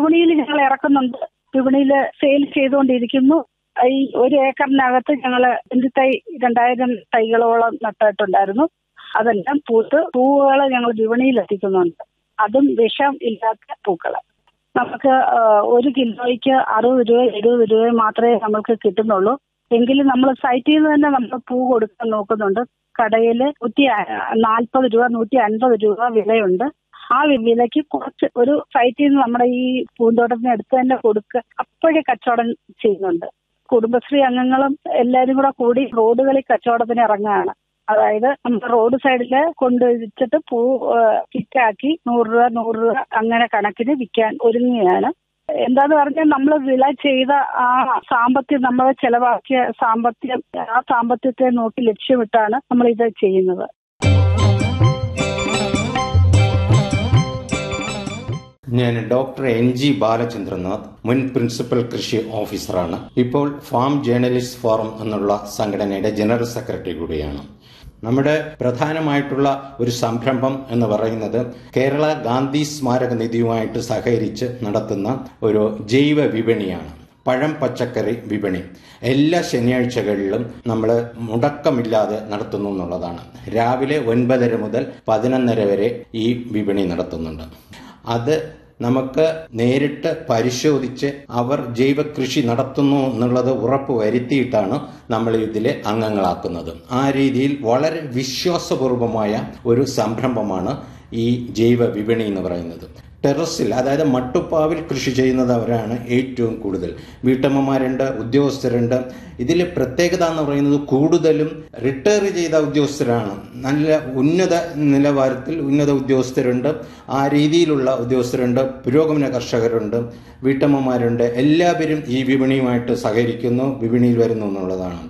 വിപണിയിൽ ഞങ്ങൾ ഇറക്കുന്നുണ്ട് വിപണിയിൽ സെയിൽ ചെയ്തുകൊണ്ടിരിക്കുന്നു ഈ ഒരു ഏക്കറിനകത്ത് ഞങ്ങൾ തൈ രണ്ടായിരം തൈകളോളം നട്ടിട്ടുണ്ടായിരുന്നു അതെല്ലാം പൂത്ത് പൂവുകൾ ഞങ്ങൾ വിപണിയിൽ എത്തിക്കുന്നുണ്ട് അതും വിഷം ഇല്ലാത്ത പൂക്കൾ നമുക്ക് ആ, ഒരു കിലോയ്ക്ക് അറുപത് രൂപ എഴുപത് രൂപ മാത്രമേ നമ്മൾക്ക് കിട്ടുന്നുള്ളൂ എങ്കിലും നമ്മൾ സൈറ്റിൽ നിന്ന് തന്നെ നമ്മൾ പൂ കൊടുക്കാൻ നോക്കുന്നുണ്ട് കടയിൽ നൂറ്റി നാൽപ്പത് രൂപ നൂറ്റി അൻപത് രൂപ വിലയുണ്ട് ആ വി- വിലയ്ക്ക് കുറച്ച് ഒരു സൈറ്റിൽ നിന്ന് നമ്മുടെ ഈ പൂന്തോട്ടത്തിന് അടുത്ത് തന്നെ കൊടുക്കുക അപ്പോഴേ കച്ചവടം ചെയ്യുന്നുണ്ട് കുടുംബശ്രീ അംഗങ്ങളും എല്ലാവരും കൂടെ കൂടി റോഡുകളിൽ കച്ചവടത്തിന് ഇറങ്ങുകയാണ് അതായത് നമ്മുടെ റോഡ് സൈഡിൽ കൊണ്ടുവച്ചിട്ട് പൂ കിറ്റാക്കി നൂറ് രൂപ നൂറ് രൂപ അങ്ങനെ കണക്കിന് വിൽക്കാൻ ഒരുങ്ങുകയാണ് എന്താന്ന് പറഞ്ഞാൽ നമ്മൾ വിള ചെയ്ത ആ സാമ്പത്തികം നമ്മൾ ചെലവാക്കിയ സാമ്പത്തികം ആ സാമ്പത്തികത്തെ നോക്കി ലക്ഷ്യമിട്ടാണ് നമ്മൾ ഇത് ചെയ്യുന്നത് ഞാൻ ഡോക്ടർ എൻ ജി ബാലചന്ദ്രനാഥ് മുൻ പ്രിൻസിപ്പൽ കൃഷി ഓഫീസറാണ് ഇപ്പോൾ ഫാം ജേർണലിസ്റ്റ് ഫോറം എന്നുള്ള സംഘടനയുടെ ജനറൽ സെക്രട്ടറി കൂടിയാണ് നമ്മുടെ പ്രധാനമായിട്ടുള്ള ഒരു സംരംഭം എന്ന് പറയുന്നത് കേരള ഗാന്ധി സ്മാരക നിധിയുമായിട്ട് സഹകരിച്ച് നടത്തുന്ന ഒരു ജൈവ വിപണിയാണ് പഴം പച്ചക്കറി വിപണി എല്ലാ ശനിയാഴ്ചകളിലും നമ്മൾ മുടക്കമില്ലാതെ നടത്തുന്നു എന്നുള്ളതാണ് രാവിലെ ഒൻപതര മുതൽ പതിനൊന്നര വരെ ഈ വിപണി നടത്തുന്നുണ്ട് അത് നമുക്ക് നേരിട്ട് പരിശോധിച്ച് അവർ ജൈവ കൃഷി നടത്തുന്നു എന്നുള്ളത് ഉറപ്പ് വരുത്തിയിട്ടാണ് നമ്മൾ ഇതിലെ അംഗങ്ങളാക്കുന്നത് ആ രീതിയിൽ വളരെ വിശ്വാസപൂർവമായ ഒരു സംരംഭമാണ് ഈ ജൈവ വിപണി എന്ന് പറയുന്നത് ടെറസിൽ അതായത് മട്ടുപ്പാവിൽ കൃഷി ചെയ്യുന്നവരാണ് ഏറ്റവും കൂടുതൽ വീട്ടമ്മമാരുണ്ട് ഉദ്യോഗസ്ഥരുണ്ട് ഇതിലെ പ്രത്യേകത എന്ന് പറയുന്നത് കൂടുതലും റിട്ടയർ ചെയ്ത ഉദ്യോഗസ്ഥരാണ് നല്ല ഉന്നത നിലവാരത്തിൽ ഉന്നത ഉദ്യോഗസ്ഥരുണ്ട് ആ രീതിയിലുള്ള ഉദ്യോഗസ്ഥരുണ്ട് പുരോഗമന കർഷകരുണ്ട് വീട്ടമ്മമാരുണ്ട് എല്ലാവരും ഈ വിപണിയുമായിട്ട് സഹകരിക്കുന്നു വിപണിയിൽ വരുന്നു എന്നുള്ളതാണ്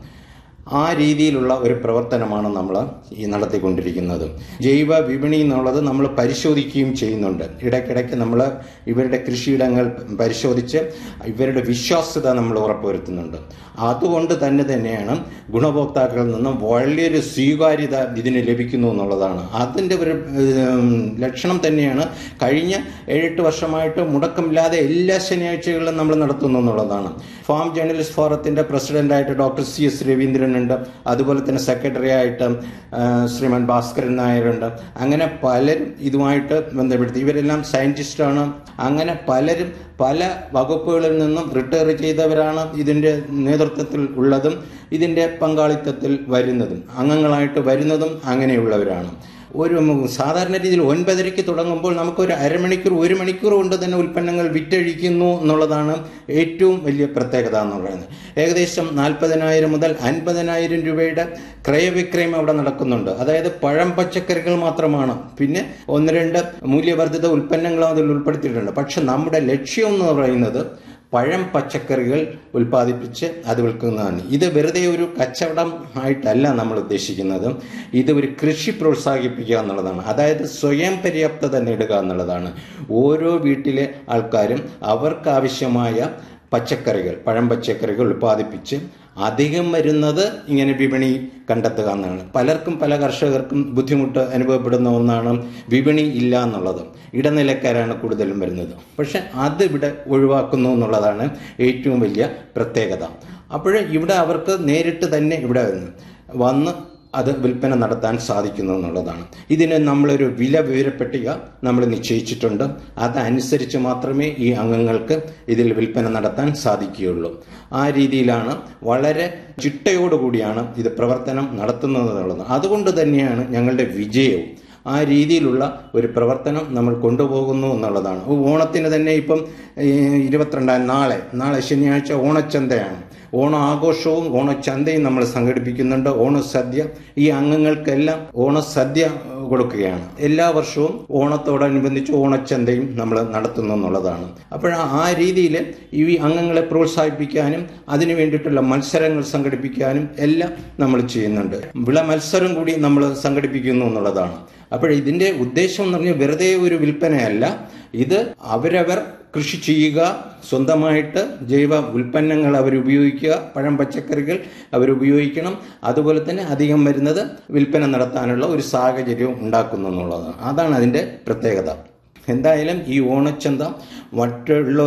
ആ രീതിയിലുള്ള ഒരു പ്രവർത്തനമാണ് നമ്മൾ ഈ നടത്തിക്കൊണ്ടിരിക്കുന്നത് ജൈവ വിപണി എന്നുള്ളത് നമ്മൾ പരിശോധിക്കുകയും ചെയ്യുന്നുണ്ട് ഇടയ്ക്കിടയ്ക്ക് നമ്മൾ ഇവരുടെ കൃഷിയിടങ്ങൾ പരിശോധിച്ച് ഇവരുടെ വിശ്വാസ്യത നമ്മൾ ഉറപ്പുവരുത്തുന്നുണ്ട് അതുകൊണ്ട് തന്നെ തന്നെയാണ് ഗുണഭോക്താക്കളിൽ നിന്നും വലിയൊരു സ്വീകാര്യത ഇതിന് ലഭിക്കുന്നു എന്നുള്ളതാണ് അതിൻ്റെ ഒരു ഉം, ലക്ഷണം തന്നെയാണ് കഴിഞ്ഞ ഏഴെട്ട് വർഷമായിട്ട് മുടക്കമില്ലാതെ എല്ലാ ശനിയാഴ്ചകളിലും നമ്മൾ നടത്തുന്നു എന്നുള്ളതാണ് ഫാം ജേർണലിസ്റ്റ് ഫോറത്തിന്റെ പ്രസിഡന്റായിട്ട് ഡോക്ടർ സി എസ് രവീന്ദ്രനുണ്ട് അതുപോലെ തന്നെ സെക്രട്ടറി ആയിട്ട് ആ, ശ്രീമാൻ ഭാസ്കരൻ നായരുണ്ട് അങ്ങനെ പലരും ഇതുമായിട്ട് ബന്ധപ്പെടുത്തി ഇവരെല്ലാം സയന്റിസ്റ്റാണ് അങ്ങനെ പലരും പല വകുപ്പുകളിൽ നിന്നും റിട്ടയർ ചെയ്തവരാണ് ഇതിന്റെ നേതൃത്വത്തിൽ ഉള്ളതും ഇതിന്റെ പങ്കാളിത്തത്തിൽ വരുന്നതും അംഗങ്ങളായിട്ട് വരുന്നതും അങ്ങനെയുള്ളവരാണ് ഒരു സാധാരണ രീതിയിൽ ഒൻപതരയ്ക്ക് തുടങ്ങുമ്പോൾ നമുക്ക് ഒരു അരമണിക്കൂർ ഒരു മണിക്കൂർ കൊണ്ട് തന്നെ ഉൽപ്പന്നങ്ങൾ വിറ്റഴിക്കുന്നു എന്നുള്ളതാണ് ഏറ്റവും വലിയ പ്രത്യേകത എന്ന് പറയുന്നത് ഏകദേശം നാൽപ്പതിനായിരം മുതൽ അൻപതിനായിരം രൂപയുടെ ക്രയവിക്രയം അവിടെ നടക്കുന്നുണ്ട് അതായത് പഴം പച്ചക്കറികൾ മാത്രമാണ് പിന്നെ ഒന്ന് രണ്ട് മൂല്യവർദ്ധിത ഉൽപ്പന്നങ്ങളും അതിൽ ഉൾപ്പെടുത്തിയിട്ടുണ്ട് പക്ഷെ നമ്മുടെ ലക്ഷ്യം എന്ന് പറയുന്നത് പഴം പച്ചക്കറികൾ ഉൽപ്പാദിപ്പിച്ച് അത് വിൽക്കുന്നതാണ് ഇത് വെറുതെ ഒരു കച്ചവടം ആയിട്ടല്ല നമ്മൾ ഉദ്ദേശിക്കുന്നത് ഇത് ഒരു കൃഷി പ്രോത്സാഹിപ്പിക്കുക എന്നുള്ളതാണ് അതായത് സ്വയം പര്യാപ്തത നേടുക എന്നുള്ളതാണ് ഓരോ വീട്ടിലെ ആൾക്കാരും അവർക്ക് ആവശ്യമായ പച്ചക്കറികൾ പഴം പച്ചക്കറികൾ ഉൽപ്പാദിപ്പിച്ച് അധികം വരുന്നത് ഇങ്ങനെ വിപണി കണ്ടെത്തുക എന്നാണ് പലർക്കും പല കർഷകർക്കും ബുദ്ധിമുട്ട് അനുഭവപ്പെടുന്ന ഒന്നാണ് വിപണി ഇല്ല എന്നുള്ളത് ഇടനിലക്കാരാണ് കൂടുതലും വരുന്നത് പക്ഷെ അത് ഇവിടെ ഒഴിവാക്കുന്നു എന്നുള്ളതാണ് ഏറ്റവും വലിയ പ്രത്യേകത അപ്പോൾ ഇവിടെ അവർക്ക് നേരിട്ട് തന്നെ ഇവിടെ വന്ന് അത് വിൽപ്പന നടത്താൻ സാധിക്കുന്നു എന്നുള്ളതാണ് ഇതിന് നമ്മളൊരു വില വിവരപ്പട്ടിക നമ്മൾ നിശ്ചയിച്ചിട്ടുണ്ട് അതനുസരിച്ച് മാത്രമേ ഈ അംഗങ്ങൾക്ക് ഇതിൽ വിൽപ്പന നടത്താൻ സാധിക്കുകയുള്ളൂ ആ രീതിയിലാണ് വളരെ ചിട്ടയോടുകൂടിയാണ് ഇത് പ്രവർത്തനം നടത്തുന്നത് എന്നുള്ളത് അതുകൊണ്ട് തന്നെയാണ് ഞങ്ങളുടെ വിജയവും ആ രീതിയിലുള്ള ഒരു പ്രവർത്തനം നമ്മൾ കൊണ്ടുപോകുന്നു എന്നുള്ളതാണ് ഓണത്തിന് തന്നെ ഇപ്പം ഈ ഇരുപത്തിരണ്ടാം നാളെ നാളെ ശനിയാഴ്ച ഓണച്ചന്തയാണ് ഓണ ആഘോഷവും ഓണച്ചന്തയും നമ്മൾ സംഘടിപ്പിക്കുന്നുണ്ട് ഓണസദ്യ ഈ അംഗങ്ങൾക്കെല്ലാം ഓണസദ്യ കൊടുക്കുകയാണ് എല്ലാ വർഷവും ഓണത്തോടനുബന്ധിച്ച് ഓണച്ചന്തയും നമ്മൾ നടത്തുന്നു എന്നുള്ളതാണ് അപ്പോൾ ആ രീതിയിൽ ഈ അംഗങ്ങളെ പ്രോത്സാഹിപ്പിക്കാനും അതിനു വേണ്ടിയിട്ടുള്ള മത്സരങ്ങൾ സംഘടിപ്പിക്കാനും എല്ലാം നമ്മൾ ചെയ്യുന്നുണ്ട് വിള മത്സരം കൂടി നമ്മൾ സംഘടിപ്പിക്കുന്നു എന്നുള്ളതാണ് അപ്പോൾ ഇതിന്റെ ഉദ്ദേശം എന്ന് പറഞ്ഞാൽ വെറുതെ ഒരു വിൽപ്പനയല്ല ഇത് അവരവർ കൃഷി ചെയ്യുക സ്വന്തമായിട്ട് ജൈവ ഉൽപ്പന്നങ്ങൾ അവർ ഉപയോഗിക്കുക പഴം പച്ചക്കറികൾ അവർ ഉപയോഗിക്കണം അതുപോലെ തന്നെ അധികം വരുന്നത് വിൽപ്പന നടത്താനുള്ള ഒരു സാഹചര്യവും ഉണ്ടാക്കുന്നു എന്നുള്ളതാണ് അതാണ് അതിൻ്റെ പ്രത്യേകത എന്തായാലും ഈ ഓണച്ചന്ത മറ്റുള്ള